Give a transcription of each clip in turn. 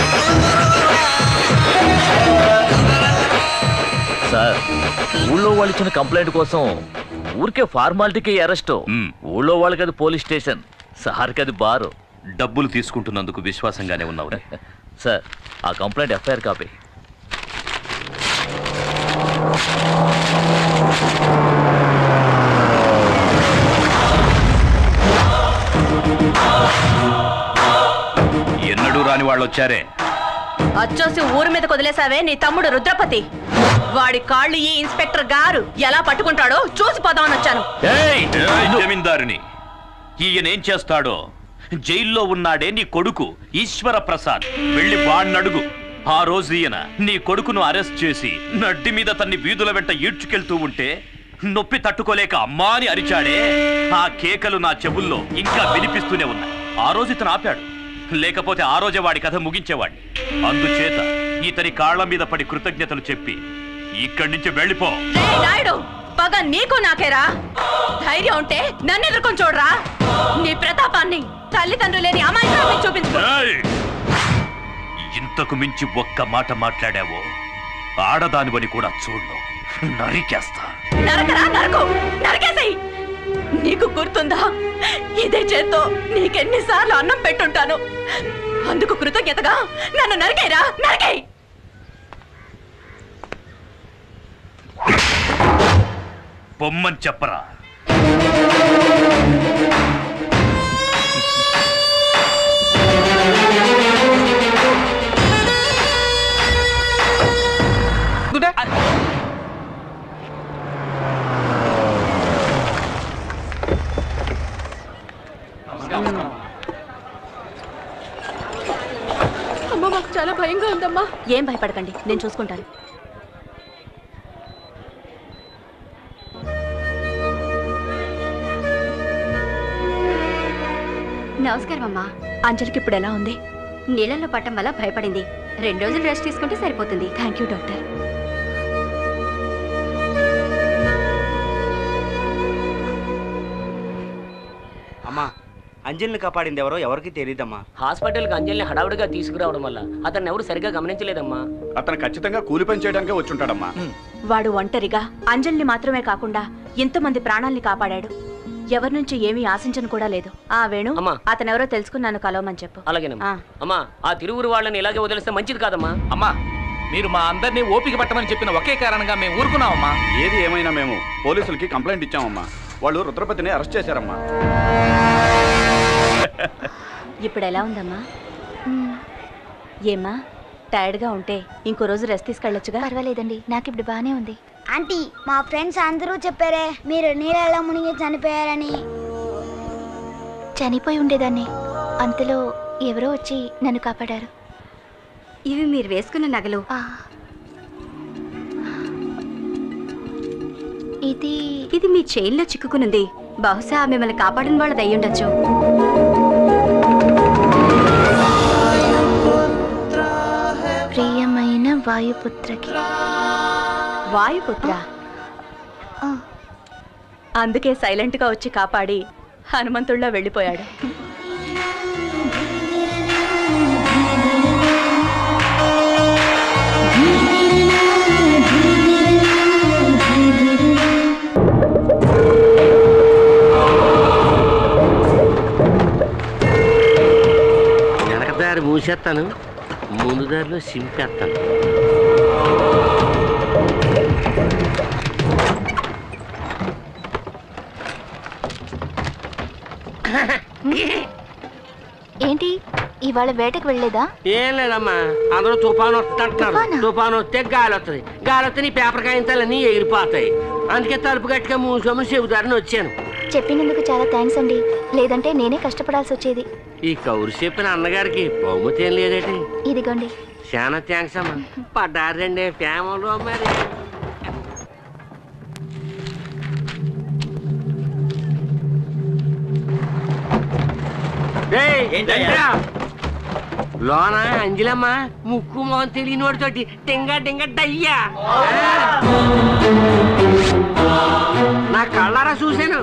Sir ఊళ్ళో వాళ్ళు ఇచ్చిన కంప్లైంట్ కోసం ఊరికే ఫార్మాలిటీకి అరెస్ట్ ఊళ్ళో వాళ్ళకి అది పోలీస్ స్టేషన్ సార్కి అది బారు డబ్బులు తీసుకుంటున్నందుకు విశ్వాసంగానే ఉన్నావు సార్ ఆ కంప్లైంట్ ఎఫ్ఐఆర్ కాపీ ఎన్నడూ రాని వాళ్ళు వచ్చారే అచ్చోసి ఊరు మీద వదిలేసావే నీ తమ్ముడు రుద్రపతి వాడి కాళ్ళు ఈ ఇన్స్పెక్టర్ గారు ఎలా పట్టుకుంటాడో చూసిపోదామని వచ్చాను ఏయ్, జమీందారుని ఈయనేం చేస్తాడో జైల్లో ఉన్నాడే నీ కొడుకు ఈశ్వర ప్రసాద్ వెళ్ళి వాణ్ణడుగు ఆ రోజు ఈయన నీ కొడుకును అరెస్ట్ చేసి నడ్డి మీద తన్ని వీధుల వెంట ఈడ్చుకెళ్తూ ఉంటే నొప్పి తట్టుకోలేక అమ్మా అని అరిచాడే ఆ కేకలు నా చెవుల్లో ఇంకా వినిపిస్తూనే ఉన్నాయి ఆ రోజు ఇతను ఆపాడు లేకపోతే ఆ రోజే వాడి కథ ముగించేవాడిని అందుచేత ఇతని కాళ్ళ మీద పడి కృతజ్ఞతలు చెప్పి ఇక్కడి నుంచి వెళ్ళిపో రేయ్ నాయుడు పగ నీకు నాకేరా ధైర్యం ఉంటే నన్ను ఎదుర్కొని చూడరా నీ ప్రతాపాన్ని తల్లిదండ్రులు లేని అమాయకాన్ని చూపించుకో ఏయ్! ఇంతకు మించి ఒక్క మాట మాట్లాడావో ఆడదానివని కూడా చూడు నరికేస్తా నరకరా నరకు నరకేసేయ్ నీకు గుర్తుందా ఇదే చేత్తో నీకెన్నిసార్లు అన్నం పెట్టుంటాను అందుకు కృతజ్ఞతగా నన్ను నరికేరా నరికేయ్ బొమ్మని చెప్పరా అమ్మ మాకు చాలా భయంగా ఉందమ్మా ఏం భయపడకండి నేను చూసుకుంటాను నమస్కారం అమ్మా అంజలికి ఇప్పుడు ఎలా ఉంది నీళ్ళల్లో పట్టం వల్ల భయపడింది రెండు రోజులు రెస్ట్ తీసుకుంటే సరిపోతుంది థ్యాంక్ యూ డాక్టర్ అమ్మా అంజలిని కాపాడింది ఎవరో ఎవరికి తెలియదమ్మా హాస్పిటల్కి అంజలిని హడావుడిగా తీసుకురావడం వల్ల అతన్ని ఎవరు సరిగ్గా గమనించలేదమ్మా అతను ఖచ్చితంగా కూలి పని చేయడానికే వచ్చుంటాడమ్మా వాడు ఒంటరిగా అంజలిని మాత్రమే కాకుండా ఇంతమంది ప్రాణాల్ని కాపాడాడు ఎవరి నుంచి ఏమీ ఆశించను కూడా లేదు ఆ వేణు అమ్మా. అతనెవరో తెలుసుకుని నన్ను కలవమని చెప్పు అలాగేనమ్మా ఆ. అమ్మా ఆ తిరువురు వాళ్ళని ఇలాగే వదిలేస్తే మంచిది కాదమ్మా అమ్మా మీరు మా అందరినీ ఓపిక పట్టమని చెప్పిన ఒకే కారణంగా మేము ఊరుకున్నామమ్మా ఏది ఏమైనా మేము పోలీసులకి కంప్లైంట్ ఇచ్చామమ్మా వాళ్ళు రుద్రపతిని అరెస్ట్ చేశారమ్మా ఇప్పుడు ఎలా ఉందమ్మా ఏమ్మా టైర్డ్గా ఉంటే ఇంకో రోజు రెస్ట్ తీసుకెళ్ళొచ్చుగా పర్వాలేదండి నాకు ఇప్పుడు బాగానే ఉంది ఆంటీ మా ఫ్రెండ్స్ అందరూ చెప్పారే మీరు నీళ్ళలో మునిగి చనిపోయారని చనిపోయి ఉండేదాన్ని అంతలో ఎవరో వచ్చి నన్ను కాపాడారు ఇవి మీరు వేసుకున్న నగలు ఇది ఇది మీ చైన్లో చిక్కుకునుంది బహుశా మిమ్మల్ని కాపాడిన వాళ్ళది అయి ఉండొచ్చు ప్రియమైన వాయుపుత్రకి వాయుపుత్ర అందుకే సైలెంట్గా వచ్చి కాపాడి హనుమంతుడిలో వెళ్ళిపోయాడు వెనక దారి మూసేస్తాను ముందు దారిలో సింపేస్తాను ఏంటి ఇవాళ వేటకు వెళ్ళలేదా ఏం లేదమ్మా అందరూ తుఫాను వస్తుంటున్నారు తుఫానా? తుఫాను వస్తే గాలి వస్తుంది గాలి వస్తే నీ పేపర్ కాగించాలన్నీ ఎగిరిపోతాయి అందుకే తలుపు గట్టిగా మూసుకోమని చెబుతారని వచ్చాను చెప్పినందుకు చాలా థ్యాంక్స్ అండి లేదంటే నేనే కష్టపడాల్సి వచ్చేది ఈ కౌరు చెప్పిన అన్నగారికి బహుమతి ఏం లేదేటి ఇదిగోండి చాలా థ్యాంక్స్ అమ్మా పడ్డారండి ఫ్యామిలీలో మరి ఏయ్, ఏంట్రా? లోన అంజలమ్మ ముక్కు మొహం తెలియని వాడితోటి టింగ టింగ డయ్యా నా కళ్ళారా చూశాను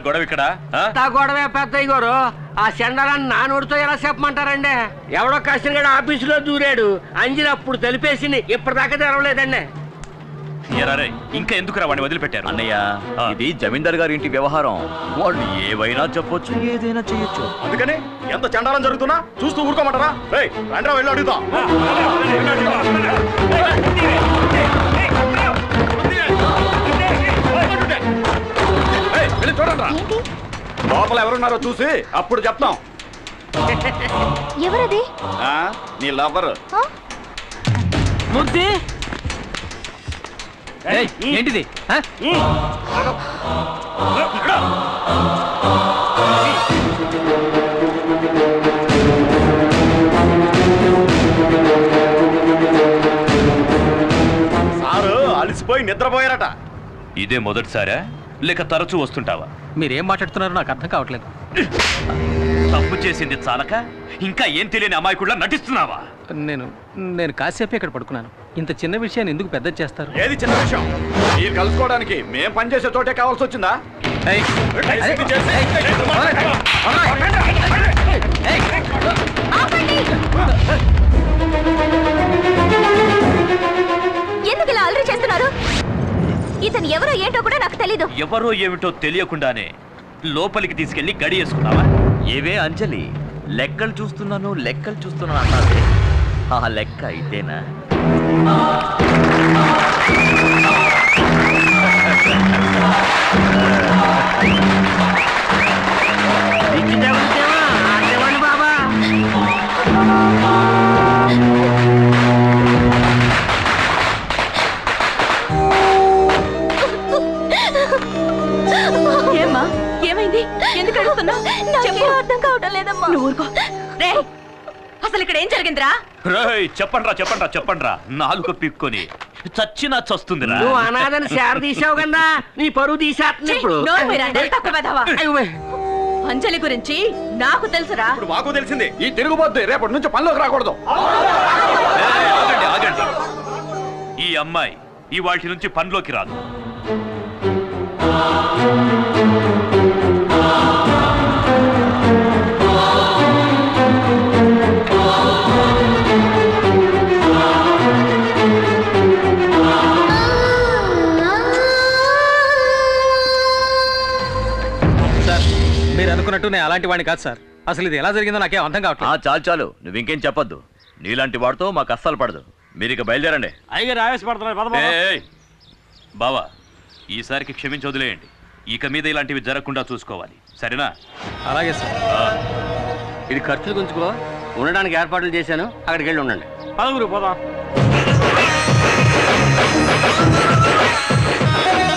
గొడవ ఇక్కడ ఆ? తా గొడవే పెద్దయ్య గారు ఆ సెండరాన్ని నా నోటితో ఎలా చెప్పమంటారండి ఎవడో కష్టంగా ఆఫీసులో దూరాడు అంజలి అప్పుడు తెలిపేసింది ఇప్పటిదాకా తెరవలేదండి ఎరా రేయ్, ఇంకా ఎందుకురా వాడిని వదిలిపెట్టారు అన్నయ్య ఇది జమీందార్ గారి ఇంటి వ్యవహారం వాళ్ళు ఏవైనా చెప్పొచ్చు ఏదైనా చేయొచ్చు అందుకని ఎంత చండాలం జరుగుతున్నా చూస్తూ ఊరుకోమంటారా రేయ్ రండ్రా వెళ్ళి అడుగుతా వెళ్ళి చూడండి ఏంటి లోపల ఎవరున్నారో చూసి అప్పుడు చెప్తాం ఎవరది ఆ, నీ లవర్ ఆ? ముద్ది ఏంటిది ఆ? సారు అలసిపోయి నిద్రపోయారట ఇదే మొదటిసారా లేక తరచూ వస్తుంటావా మీరేం మాట్లాడుతున్నారో నాకు అర్థం కావట్లేదు తప్పు చేసింది చాలక ఇంకా ఏం తెలియని అమాయకుడిలా నటిస్తున్నావా నేను నేను కాసేపు ఇక్కడ పడుకున్నాను ఇంత చిన్న విషయాన్ని ఎందుకు పెద్ద చేస్తారు ఏది చిన్న విషయం మీరు కలుసుకోవడానికి మేం పనిచేసే చోటే కావాల్సి వచ్చిందా ఏయ్, సిగ్గు చేసి- ఆపండి ఎందుకు ఇలా అల్లరి చేస్తున్నారు ఇతను ఎవరో ఏంటో కూడా నాకు తెలీదు ఎవరో ఏమిటో తెలియకుండానే లోపలికి తీసుకెళ్లి గడి వేసుకున్నావా ఏవే అంజలి లెక్కలు చూస్తున్నాను లెక్కలు చూస్తున్నాను అన్నావే ఆ లెక్క ఇదేనా ఇచ్చి తగులుతావా? ఆడేవాడిని బాబా ఏమ్మా ఏమైంది ఎందుకు అడుగుతున్నావు నాకేం అర్థం కావటం లేదమ్మా నువ్వు ఊరుకో రే అసలు ఇక్కడ ఏం జరిగిందిరా రేయ్ చెప్పండ్రా చెప్పండ్రా చెప్పండ్రా నాలుగు పిక్కొని చచ్చినా చస్తుందిరా నువ్వు అనాథని శార తీసావు కదా నీ పరువు తీసేస్తుంది ఇప్పుడు నోరు మీరా, నెల తక్కువ వెధవా. అయ్యో, అంజలి గురించి నాకు తెలుసురా ఇప్పుడు మాకు తెలిసింది ఈ తిరుగుబోద్ది రేపటి నుంచి పనిలోకి రాకూడదు ఏయ్, ఆగండి ఆగండి ఈ అమ్మాయి ఈ వాటి నుంచి పనిలోకి రాదు సార్ మీరు అనుకున్నట్టు నేను అలాంటి వాడిని కాదు సార్ అసలు ఇది ఎలా జరిగిందో నాకేం అర్థం ఆ కావట్లేదు చాలు చాలు నువ్వు ఇంకేం చెప్పొద్దు నీలాంటి వాడితో మాకు అస్సలు పడదు మీరు ఇక బయలుదేరండి అయ్యగారు ఆవేశపడుతున్నారు పద బాబా. ఏయ్, బావా ఈసారికి క్షమించి వదిలేయండి ఇక మీద ఇలాంటివి జరగకుండా చూసుకోవాలి సరేనా అలాగే సార్ ఆ, ఇది ఖర్చులు గుంచుకో ఉండడానికి ఏర్పాట్లు చేశాను అక్కడికి వెళ్ళి ఉండండి పదగురు పోదాం ఆ